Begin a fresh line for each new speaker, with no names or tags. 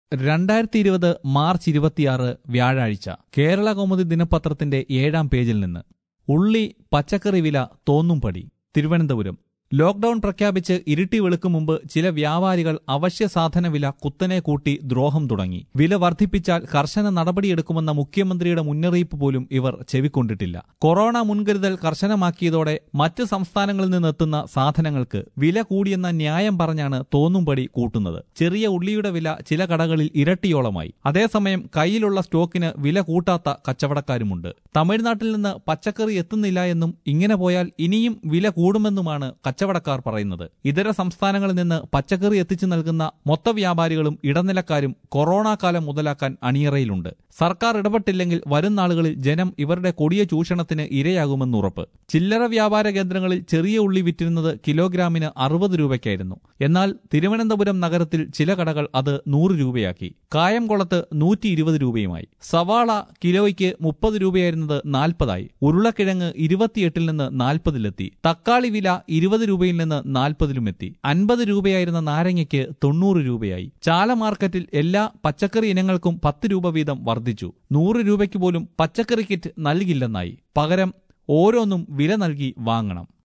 രണ്ടായിരത്തി ഇരുപത് മാർച്ച് ഇരുപത്തിയാറ് വ്യാഴാഴ്ച കേരള കൗമുദി ദിനപത്രത്തിന്റെ ഏഴാം പേജിൽ നിന്ന് ഉള്ളി പച്ചക്കറി വില തോന്നും പടി തിരുവനന്തപുരം ലോക്ഡൌൺ പ്രഖ്യാപിച്ച് ഇരുട്ടി വെളുക്കും മുമ്പ് ചില വ്യാപാരികൾ അവശ്യ സാധന വില കുത്തനെ കൂട്ടി ദ്രോഹം തുടങ്ങി വില വർദ്ധിപ്പിച്ചാൽ കർശന നടപടിയെടുക്കുമെന്ന മുഖ്യമന്ത്രിയുടെ മുന്നറിയിപ്പ് പോലും ഇവർ ചെവിക്കൊണ്ടിട്ടില്ല കൊറോണ മുൻകരുതൽ കർശനമാക്കിയതോടെ മറ്റ് സംസ്ഥാനങ്ങളിൽ നിന്നെത്തുന്ന സാധനങ്ങൾക്ക് വില കൂടിയെന്ന ന്യായം പറഞ്ഞാണ് തോന്നുംപടി കൂട്ടുന്നത് ചെറിയ ഉള്ളിയുടെ വില ചില കടകളിൽ ഇരട്ടിയോളമായി അതേസമയം കയ്യിലുള്ള സ്റ്റോക്കിന് വില കൂട്ടാത്ത കച്ചവടക്കാരുമുണ്ട് തമിഴ്നാട്ടിൽ നിന്ന് പച്ചക്കറി എത്തുന്നില്ല എന്നും ഇങ്ങനെ പോയാൽ ഇനിയും വില കൂടുമെന്നുമാണ് കച്ചവടക്കാർ പറയുന്നത് ഇതര സംസ്ഥാനങ്ങളിൽ നിന്ന് പച്ചക്കറി എത്തിച്ചു നൽകുന്ന മൊത്ത വ്യാപാരികളും ഇടനിലക്കാരും കൊറോണ കാലം മുതലാക്കാൻ അണിയറയിലുണ്ട് സർക്കാർ ഇടപെട്ടില്ലെങ്കിൽ വരും നാളുകളിൽ ജനം ഇവരുടെ കൊടിയ ചൂഷണത്തിന് ഇരയാകുമെന്നുറപ്പ് ചില്ലറ വ്യാപാര കേന്ദ്രങ്ങളിൽ ചെറിയ ഉള്ളി വിറ്റിരുന്നത് കിലോഗ്രാമിന് അറുപത് രൂപയ്ക്കായിരുന്നു എന്നാൽ തിരുവനന്തപുരം നഗരത്തിൽ ചില കടകൾ അത് നൂറ് രൂപയാക്കി കായംകുളത്ത് നൂറ്റി ഇരുപത് രൂപയുമായി സവാള കിലോയ്ക്ക് മുപ്പത് രൂപയായിരുന്നത് നാൽപ്പതായി ഉരുളക്കിഴങ്ങ് ഇരുപത്തിയെട്ടിൽ നിന്ന് നാൽപ്പതിലെത്തി തക്കാളി വില ഇരുപത് രൂപയിൽ നിന്ന് നാൽപ്പതിലും എത്തി അൻപത് രൂപയായിരുന്ന നാരങ്ങയ്ക്ക് തൊണ്ണൂറ് രൂപയായി ചാല മാർക്കറ്റിൽ എല്ലാ പച്ചക്കറി ഇനങ്ങൾക്കും പത്ത് രൂപ വീതം വർദ്ധിച്ചു നൂറ് രൂപയ്ക്ക് പോലും പച്ചക്കറി കിറ്റ് നൽകില്ലെന്നായി പകരം ഓരോന്നും വില നൽകി വാങ്ങണം